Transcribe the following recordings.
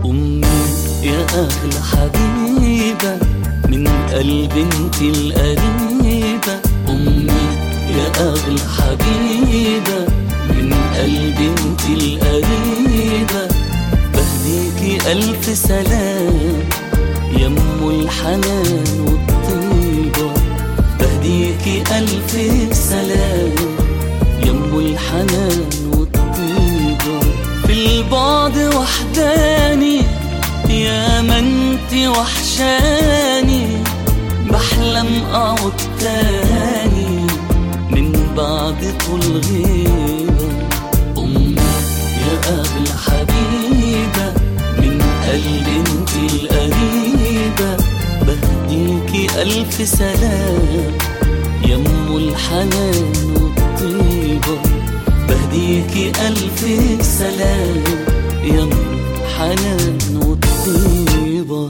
أمي يا أغلى حبيبة من قلب انت القريبة أمي يا أغلى حبيبة من قلب انت القريبة بهديكي ألف سلام يم الحنان والطيبة بهديكي ألف سلام يم الحنان والطيبة في البعد وحداني يا ما انت وحشاني بحلم اقعد تاني من بعد طول غيبة أمي يا أغلى حبيبة من قلب انت القريبة بهديكي ألف سلام يم الحنان والطيبة بهديكي ألف سلام يم حنان والطيبة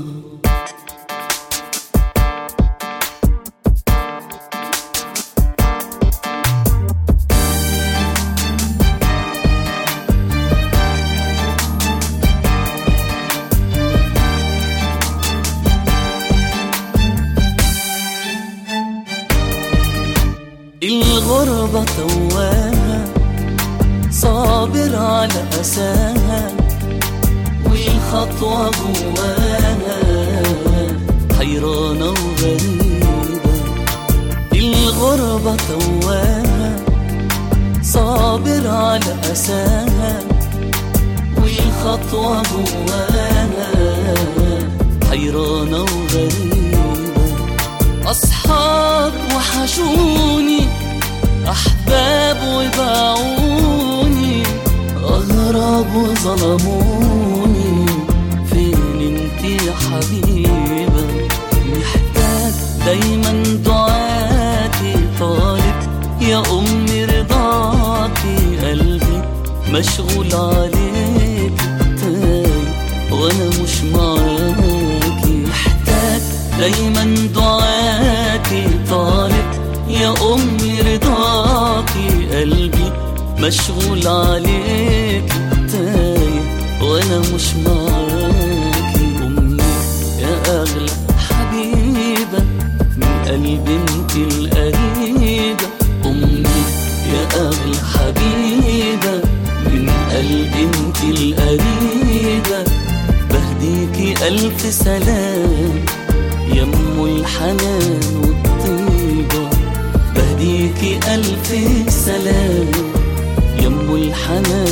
الغربة تواها صابر على أساها والخطوة جواها حيرانة وغريبة الغربة تواها صابر على أساها والخطوة جواها حيرانة وغريبة أصحاب وحشوني أحباب وباعوني أغراب وظلموني فين انت يا حبيبة محتاج دايما دعاتي طالب يا أمي رضاكي قلبي مشغول عليك تايه وأنا مش معاكي محتاج دايما دعاتي طالب يا أمي رضاكي قلبي مشغول عليك تايه وأنا مش معاكي أمي يا أغلى حبيبة من قلب انت القريبة أمي يا أغلى حبيبة من قلب انت القريبة بهديكي ألف سلام يم الحنان والطيبة بهديكي ألف سلام يم الحنان